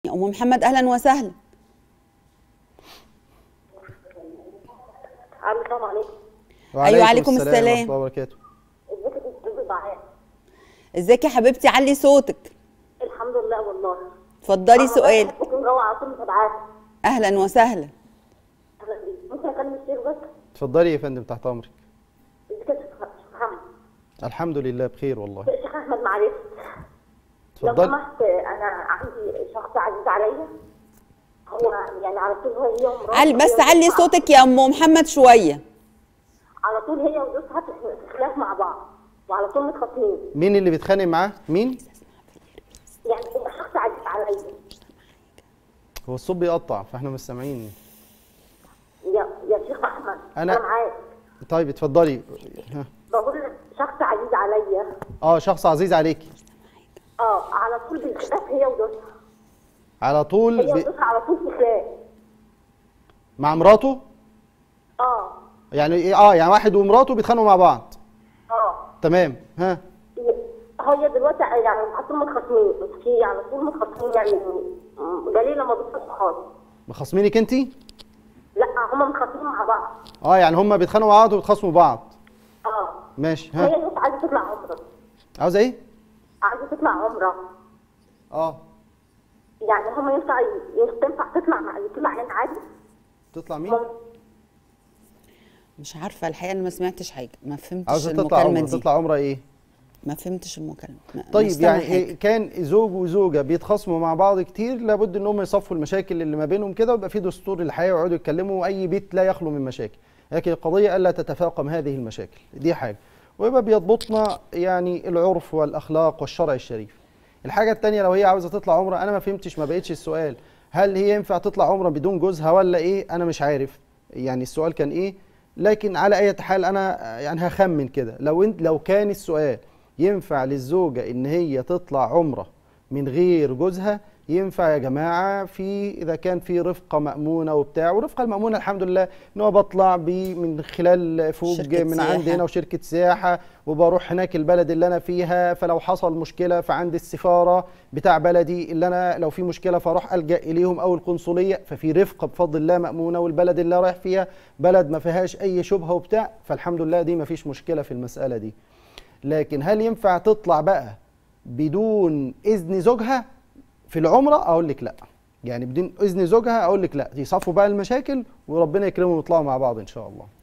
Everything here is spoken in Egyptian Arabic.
ام محمد اهلا وسهلا الو السلام عليكم أيوة، عليكم ورحمة السلام. الله وبركاته ازيك يا استاذ دعاء ازيك يا حبيبتي علي صوتك الحمد لله والله اتفضلي سؤال ممكن جوه على طول متابعاك اهلا وسهلا اهلا بيك ممكن اكلم الشيخ بس اتفضلي يا فندم تحت امرك ازيك يا شيخ محمد الحمد لله بخير والله الشيخ احمد معلش لو اتفضلي سمحت انا عندي شخص عزيز عليا هو يعني على طول هو هي ومراته علي بس هي علي وجوزها- صوتك يا ام محمد شويه على طول هي وجوزها في خلاف مع بعض وعلى طول متخاصمين مين اللي بيتخانق معاه مين يعني هو شخص عزيز عليا هو الصوت بيقطع فاحنا مش سامعين يا يا شيخ احمد أنا- انا معاك طيب اتفضلي ها. بقول لك شخص عزيز عليا اه شخص عزيز عليكي اه على طول بالخلاف هي وجوزها على طول هي ب... وجوزها على طول في خلاف مع مراته اه يعني ايه اه يعني واحد ومراته بيتخانقوا مع بعض اه تمام ها هي دلوقتي يعني على طول متخاصمين بس هي على طول متخاصمين يعني قليل لما بتصحى خالص مخاصمينك انت لا هما متخاصمين مع بعض اه يعني هم بيتخانقوا مع بعض وبيتخاصموا بعض اه ماشي هي ها بس عايزه تطلع عمره عاوزه ايه عايزه تطلع عمره اه يعني هما ينفع ينفع تطلع مع تطلع يعني عادي تطلع مين هم- مش عارفه الحقيقه انا ما سمعتش حاجه ما فهمتش عاوزه تطلع المكالمه عمره دي تطلع عمره ايه ما فهمتش المكالمه ما- مش طيب سامعة يعني حاجة. إيه كان زوج وزوجه بيتخاصموا مع بعض كتير لابد ان هم يصفوا المشاكل اللي ما بينهم كده ويبقى في دستور الحياه ويقعدوا يتكلموا واي بيت لا يخلو من مشاكل لكن القضيه الا تتفاقم هذه المشاكل دي حاجه ويبقى بيضبطنا يعني العرف والاخلاق والشرع الشريف الحاجه الثانيه لو هي عاوزه تطلع عمره انا ما فهمتش ما بقتش السؤال هل هي ينفع تطلع عمره بدون جوزها ولا ايه انا مش عارف يعني السؤال كان ايه لكن على اي حال انا يعني هخمن كده لو انت لو كان السؤال ينفع للزوجه ان هي تطلع عمره من غير جوزها ينفع يا جماعه في اذا كان في رفقه مامونه وبتاع والرفقه المامونه الحمد لله ان هو بطلع بي من خلال فوق شركة من سياحة. عندي هنا وشركه سياحه وبروح هناك البلد اللي انا فيها فلو حصل مشكله فعندي السفاره بتاع بلدي اللي انا لو في مشكله فاروح الجا اليهم او القنصليه ففي رفقه بفضل الله مامونه والبلد اللي رايح فيها بلد ما فيهاش اي شبهه وبتاع فالحمد لله دي ما فيش مشكله في المساله دي لكن هل ينفع تطلع بقى بدون اذن زوجها في العمره اقول لك لا يعني بدون اذن زوجها اقول لك لا يصفوا بقى المشاكل وربنا يكرمهم ويطلعوا مع بعض ان شاء الله